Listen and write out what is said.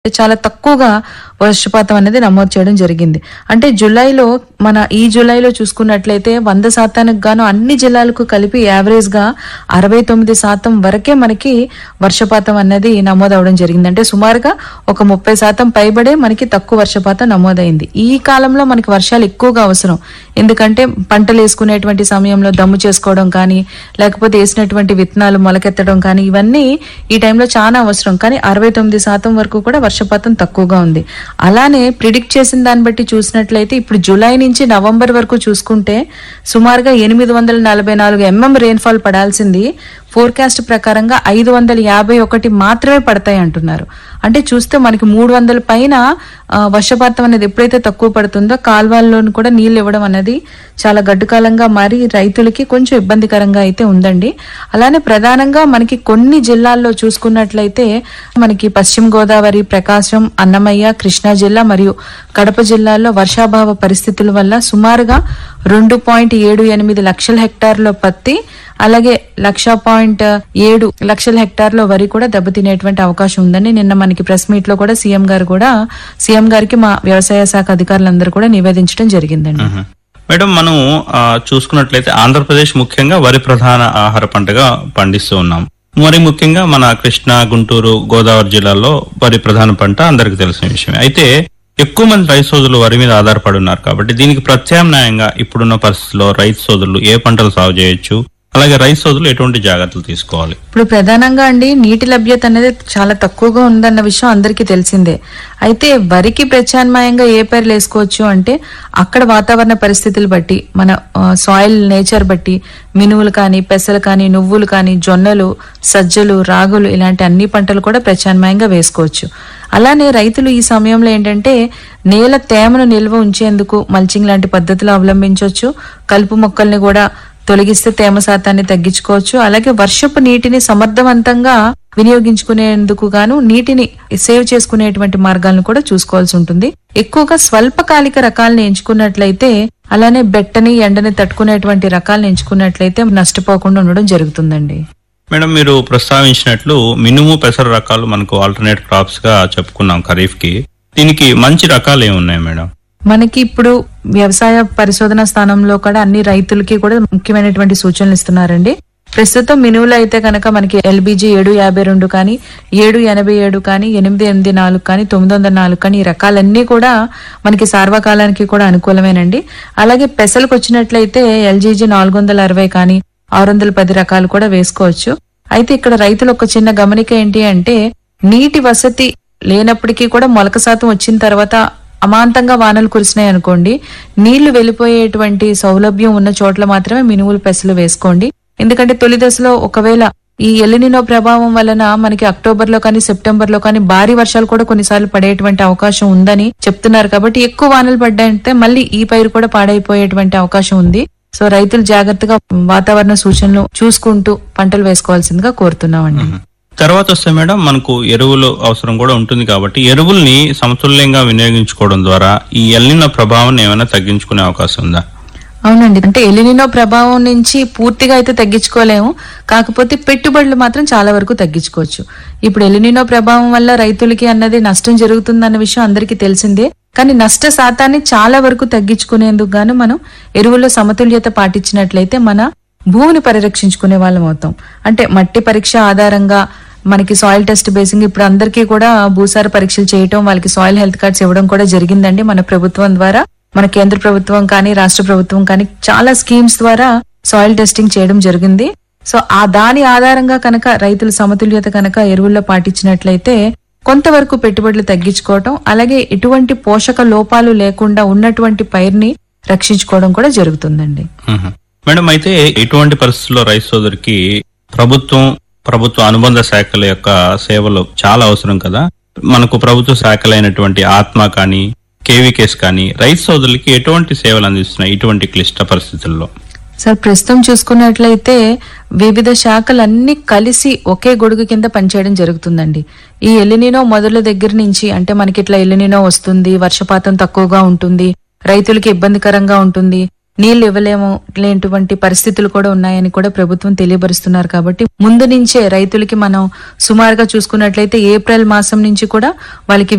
చాలా తక్కువగా వర్షపాతం అనేది నమోదు చేయడం జరిగింది అంటే జూలైలో మన ఈ జూలైలో చూసుకున్నట్లయితే వంద శాతానికి గాను అన్ని జిల్లాలకు కలిపి యావరేజ్ గా అరవై తొమ్మిది శాతం వరకే మనకి వర్షపాతం అనేది నమోదవడం జరిగింది అంటే సుమారుగా ఒక ముప్పై శాతం పైబడే మనకి తక్కువ వర్షపాతం నమోదైంది ఈ కాలంలో మనకి వర్షాలు ఎక్కువగా అవసరం ఎందుకంటే పంటలు వేసుకునేటువంటి సమయంలో దమ్ము చేసుకోవడం కానీ లేకపోతే వేసినటువంటి విత్తనాలు మొలకెత్తడం కానీ ఇవన్నీ ఈ టైంలో చాలా అవసరం కానీ అరవై తొమ్మిది శాతం వరకు కూడా వర్షపాతం తక్కువగా ఉంది అలానే ప్రిడిక్ట్ చేసిన దాన్ని బట్టి చూసినట్లయితే ఇప్పుడు జూలై నుంచి నవంబర్ వరకు చూసుకుంటే సుమారుగా ఎనిమిది వందల నలభై నాలుగు ఎంఎం రెయిన్ఫాల్ పడాల్సింది ఫోర్కాస్ట్ ప్రకారంగా ఐదు వందల యాభై ఒకటి మాత్రమే పడతాయి అంటున్నారు అంటే చూస్తే మనకి మూడు వందల పైన ఆ, వర్షపాతం అనేది ఎప్పుడైతే తక్కువ పడుతుందో కాల్వల్లోని కూడా నీళ్లు ఇవ్వడం అనేది చాలా గడ్డుకాలంగా మారి రైతులకి కొంచెం ఇబ్బందికరంగా అయితే ఉందండి అలానే ప్రధానంగా మనకి కొన్ని జిల్లాల్లో చూసుకున్నట్లయితే మనకి పశ్చిమ గోదావరి ప్రకాశం అన్నమయ్య కృష్ణా జిల్లా మరియు కడప జిల్లాల్లో వర్షాభావ పరిస్థితుల వల్ల సుమారుగా రెండు పాయింట్ ఏడు ఎనిమిది లక్షల హెక్టార్ల పత్తి అలాగే లక్ష పాయింట్ ఏడు లక్షల హెక్టార్ల వరి కూడా దెబ్బతినేటువంటి అవకాశం ఉందని నిన్న మనకి ప్రెస్ మీట్ లో కూడా సీఎం గారు కూడా సీఎం గారికి మా వ్యవసాయ శాఖ అధికారులందరూ కూడా నివేదించడం జరిగిందండి మ్మ్. మేడం మనం ఆ, చూసుకున్నట్లయితే ఆంధ్రప్రదేశ్ ముఖ్యంగా వరి ప్రధాన ఆహార పంటగా పండిస్తూ ఉన్నాం మరి ముఖ్యంగా మన కృష్ణా గుంటూరు గోదావరి జిల్లాల్లో వరి ప్రధాన పంట అందరికి తెలిసిన విషయమే అయితే ఎక్కువ మంది రైతు సోదరులు వరి మీద ఆధారపడి ఉన్నారు కాబట్టి దీనికి ప్రత్యామ్నాయంగా ఇప్పుడున్న పరిస్థితుల్లో రైతు సోదరులు ఏ పంటలు సాగు చేయొచ్చు అలాగే రైతు సోదరులు ఎటువంటి జాగ్రత్తలు తీసుకోవాలి ఇప్పుడు ప్రధానంగా అండి నీటి లభ్యత అనేది చాలా తక్కువగా ఉందన్న విషయం అందరికీ తెలిసిందే అయితే వరికి ప్రత్యామ్నాయంగా ఏ పేర్లు వేసుకోవచ్చు అంటే అక్కడ వాతావరణ పరిస్థితులు బట్టి మన సాయిల్ నేచర్ బట్టి మినువులు కానీ పెసలు కానీ నువ్వులు కానీ జొన్నలు సజ్జలు రాగులు ఇలాంటి అన్ని పంటలు కూడా ప్రత్యామ్నాయంగా వేసుకోవచ్చు అలానే రైతులు ఈ సమయంలో ఏంటంటే నేల తేమను నిల్వ ఉంచేందుకు మల్చింగ్ లాంటి పద్ధతులు అవలంబించవచ్చు కలుపు మొక్కల్ని కూడా తొలగిస్తే తేమ శాతాన్ని తగ్గించుకోవచ్చు అలాగే వర్షపు నీటిని సమర్థవంతంగా వినియోగించుకునేందుకు గాను నీటిని సేవ్ చేసుకునేటువంటి మార్గాలను కూడా చూసుకోవాల్సి ఉంటుంది ఎక్కువగా స్వల్పకాలిక రకాలను ఎంచుకున్నట్లయితే అలానే బెట్టని ఎండని తట్టుకునేటువంటి రకాలను ఎంచుకున్నట్లయితే నష్టపోకుండా ఉండడం జరుగుతుందండి మేడం మీరు ప్రస్తావించినట్లు మినుము పెసర రకాలు మనకు ఆల్టర్నేట్ క్రాప్స్ గా చెప్పుకున్నాం ఖరీఫ్ కి దీనికి మంచి రకాలు ఏమున్నాయి మేడం మనకి ఇప్పుడు వ్యవసాయ పరిశోధన స్థానంలో కూడా అన్ని రైతులకి కూడా ముఖ్యమైనటువంటి సూచనలు ఇస్తున్నారండి ప్రస్తుతం మినువులు అయితే కనుక మనకి ఎల్బీజీ ఏడు యాభై రెండు కానీ ఏడు ఎనభై ఏడు కానీ ఎనిమిది ఎనిమిది నాలుగు కానీ తొమ్మిది వందల నాలుగు కానీ ఈ రకాలన్నీ కూడా మనకి సార్వకాలానికి కూడా అనుకూలమేనండి అలాగే పెసలకు వచ్చినట్లయితే ఎల్జీజీ నాలుగు వందల అరవై కానీ ఆరు వందల పది రకాలు కూడా వేసుకోవచ్చు అయితే ఇక్కడ రైతులు ఒక చిన్న గమనిక ఏంటి అంటే నీటి వసతి లేనప్పటికీ కూడా మొలక శాతం వచ్చిన తర్వాత అమాంతంగా వానలు కురిసినాయి అనుకోండి నీళ్లు వెళ్ళిపోయేటువంటి సౌలభ్యం ఉన్న చోట్ల మాత్రమే మినుములు పెసలు వేసుకోండి ఎందుకంటే తొలి దశలో ఒకవేళ ఈ ఎలినినో ప్రభావం వలన మనకి అక్టోబర్ లో కానీ సెప్టెంబర్ లో కానీ భారీ వర్షాలు కూడా కొన్నిసార్లు పడేటువంటి అవకాశం ఉందని చెప్తున్నారు కాబట్టి ఎక్కువ వానలు పడ్డాయంటే మళ్ళీ ఈ పైరు కూడా పాడైపోయేటువంటి అవకాశం ఉంది సో రైతులు జాగ్రత్తగా వాతావరణ సూచనలు చూసుకుంటూ పంటలు వేసుకోవాల్సిందిగా కోరుతున్నామండి తర్వాత వస్తే మేడం మనకు ఎరువులు అవసరం కూడా ఉంటుంది కాబట్టి ఎరువుల్ని సమతుల్యంగా వినియోగించుకోవడం ద్వారా ఈ ఎల్లిన ప్రభావం ఏమైనా తగ్గించుకునే అవకాశం ఉందా అవునండి అంటే ఎలినినో ప్రభావం నుంచి పూర్తిగా అయితే తగ్గించుకోలేము కాకపోతే పెట్టుబడులు మాత్రం చాలా వరకు తగ్గించుకోవచ్చు ఇప్పుడు ఎలినినో ప్రభావం వల్ల రైతులకి అన్నది నష్టం జరుగుతుందన్న విషయం అందరికీ తెలిసిందే కానీ నష్ట శాతాన్ని చాలా వరకు తగ్గించుకునేందుకు గాను మనం ఎరువుల్లో సమతుల్యత పాటించినట్లయితే మన భూమిని పరిరక్షించుకునే వాళ్ళం అవుతాం అంటే మట్టి పరీక్ష ఆధారంగా మనకి సాయిల్ టెస్ట్ బేసింగ్ ఇప్పుడు అందరికీ కూడా భూసార పరీక్షలు చేయటం వాళ్ళకి సాయిల్ హెల్త్ కార్డ్స్ ఇవ్వడం కూడా జరిగిందండి మన ప్రభుత్వం ద్వారా మన కేంద్ర ప్రభుత్వం కానీ రాష్ట్ర ప్రభుత్వం కానీ చాలా స్కీమ్స్ ద్వారా సాయిల్ టెస్టింగ్ చేయడం జరిగింది సో ఆ దాని ఆధారంగా కనుక రైతులు సమతుల్యత కనుక ఎరువుల్లో పాటించినట్లయితే కొంతవరకు పెట్టుబడులు తగ్గించుకోవటం అలాగే ఎటువంటి పోషక లోపాలు లేకుండా ఉన్నటువంటి పైరుని రక్షించుకోవడం కూడా జరుగుతుందండి మ్మ్. మేడం అయితే ఇటువంటి పరిస్థితుల్లో రైతు సోదరికి ప్రభుత్వం ప్రభుత్వ అనుబంధ శాఖల యొక్క సేవలు చాలా అవసరం కదా మనకు ప్రభుత్వ శాఖలైనటువంటి ఆత్మ కానీ కేవీకేస్ కానీ రైతు సోదరులకి ఎటువంటి సేవలు అందిస్తున్నాయి ఇటువంటి క్లిష్ట పరిస్థితుల్లో సార్ ప్రస్తుతం చూసుకున్నట్లయితే వివిధ శాఖలన్నీ కలిసి ఒకే గొడుగు కింద పనిచేయడం జరుగుతుందండి ఈ ఎలినినో మొదల దగ్గర నుంచి అంటే మనకి ఇట్లా ఎలినినో వస్తుంది వర్షపాతం తక్కువగా ఉంటుంది రైతులకి ఇబ్బందికరంగా ఉంటుంది నీళ్లు ఇవ్వలేము ఇలాంటివంటి పరిస్థితులు కూడా ఉన్నాయని కూడా ప్రభుత్వం తెలియబరుస్తున్నారు కాబట్టి ముందు నుంచే రైతులకి మనం సుమారుగా చూసుకున్నట్లయితే ఏప్రిల్ మాసం నుంచి కూడా వాళ్ళకి